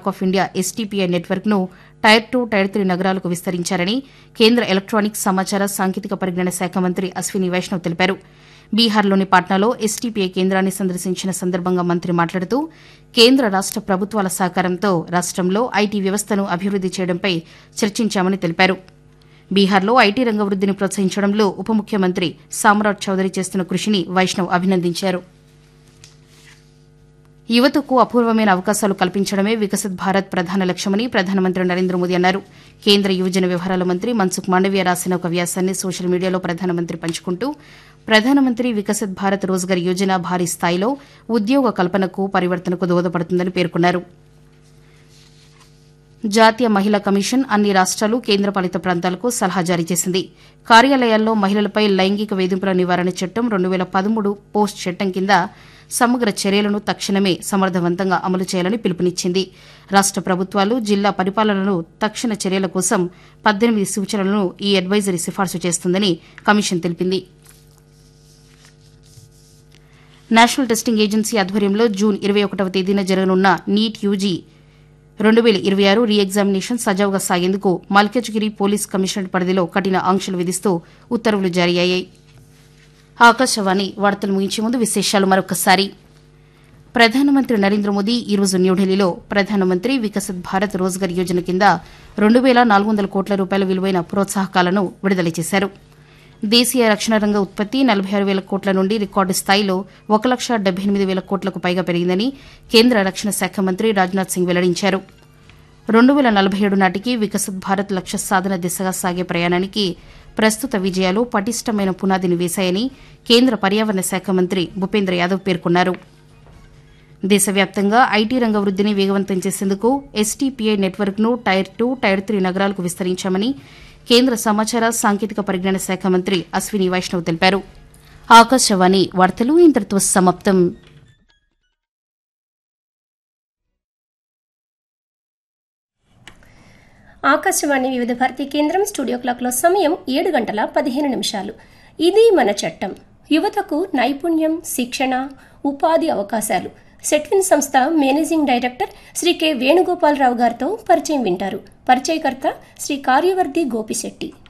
bank of India STPI network ను tier two tier three నగరాలకు విస్తరించారని కేంద్ర ఎలక్ట్రానిక్స్ సమాచార సాంకేతిక పరిజ్ఞాన శాఖ మంత్రి అశ్విని వైష్ణవ్ తెలిపారు బీహార్లోని పాట్నాలో ఎస్టీపీఐ కేంద్రాన్ని సందర్శించిన సందర్భంగా మంత్రి మాట్లాడుతూ కేంద్ర రాష్ట ప్రభుత్వాల సహకారంతో రాష్టంలో ఐటీ వ్యవస్థను అభివృద్ది చేయడంపై చర్చించామని తెలిపారు బీహార్లో ఐటీ రంగ వృద్దిని ప్రోత్సహించడంలో ఉప ముఖ్యమంత్రి సామ్రాట్ చౌదరి చేస్తున్న కృషిని వైష్ణవ్ అభినందించారు యువతకు అపూర్వమైన అవకాశాలు కల్పించడమే వికసిత్ భారత్ ప్రధాన లక్ష్యమని ప్రధానమంత్రి నరేంద్ర మోదీ అన్నారు కేంద్ర యువజన వ్యవహారాల మంత్రి మన్సుఖ్ మాండవీయ రాసిన ఒక వ్యాసాన్ని సోషల్ మీడియాలో ప్రధానమంత్రి పంచుకుంటూ ప్రధానమంత్రి వికసిత్ భారత్ రోజ్గార్ యోజన భారీ స్థాయిలో ఉద్యోగ కల్పనకు పరివర్తనకు దోహదపడుతుందని పేర్కొన్నారు జాతీయ మహిళా కమిషన్ అన్ని రాష్ట్రాలు కేంద్రపాలిత ప్రాంతాలకు సలహా జారీ చేసింది కార్యాలయాల్లో మహిళలపై లైంగిక వేధింపుల నివారణ చట్టం రెండు వేల పదమూడు పోస్ట్ చట్టం కింద సమగ్ర చర్యలను తక్షణమే సమర్థవంతంగా అమలు చేయాలని పిలుపునిచ్చింది రాష్ట ప్రభుత్వాలు జిల్లా పరిపాలనలు తక్షణ చర్యల కోసం పద్దెనిమిది సూచనలను ఈ అడ్వైజరీ సిఫార్సు చేస్తుందని కమిషన్ తెలిపింది నేషనల్ టెస్టింగ్ ఏజెన్సీ ఆధ్వర్యంలో జూన్ ఇరవై ఒకటవ తేదీన జరగనున్న నీట్ యూజీ రెండు వేల ఇరవై ఆరు రీ ఎగ్జామినేషన్ సజావుగా సాగేందుకు మల్కజ్గిరి పోలీస్ కమిషనరేట్ పరిధిలో కఠిన ఆంక్షలు విధిస్తూ ఉత్తర్వులు జారీ అయ్యాయి ఆకాశవాణి వార్తలు ముగించే ముందు విశేషాలు మరొకసారి ప్రధానమంత్రి నరేంద్ర మోదీ ఈరోజు న్యూఢిల్లీలో ప్రధానమంత్రి వికసిత్ భారత్ రోజ్గార్ యోజన కింద రెండు వేల నాలుగు వందల కోట్ల రూపాయల విలువైన ప్రోత్సాహకాలను విడుదల చేశారు దేశీయ రక్షణ రంగ ఉత్పత్తి నలభై ఆరు వేల కోట్ల నుండి రికార్డు స్థాయిలో ఒక లక్ష డెబ్బై ఎనిమిది వేల కోట్లకు పైగా పెరిగిందని కేంద్ర రక్షణ శాఖ మంత్రి రాజ్నాథ్ సింగ్ వెల్లడించారు రెండు వేల నలభై ఏడు నాటికి వికసిత్ భారత్ లక్ష్య సాధన దిశగా సాగే ప్రయాణానికి ప్రస్తుత విజయాలు పటిష్టమైన పునాదిని వేశాయని కేంద్ర పర్యావరణ శాఖ మంత్రి భూపేంద్ర యాదవ్ పేర్కొన్నారు దేశవ్యాప్తంగా ఐటీ రంగ వృద్దిని వేగవంతం చేసేందుకు ఎస్టీపీఐ నెట్వర్క్ను టైర్ టూ టైర్ త్రీ నగరాలకు విస్తరించామని కేంద్ర సమాచార సాంకేతిక పరిజ్ఞాన శాఖ మంత్రి అశ్విని వైష్ణవ్ తెలిపారు ఆకాశవాణి వార్తలు ఇంతటితో సమాప్తం ఆకాశవాణి వివిధ భారతీ కేంద్రం స్టూడియో క్లాక్లో సమయం ఏడు గంటల పదిహేను నిమిషాలు ఇది మన చట్టం యువతకు నైపుణ్యం శిక్షణ ఉపాధి అవకాశాలు సెట్విన్ సంస్థ managing director Shri K Venugopalarao గారితో పరిచయం వింటారు పరిచయకర్త శ్రీ కార్యవర్ధి గోపిశెట్టి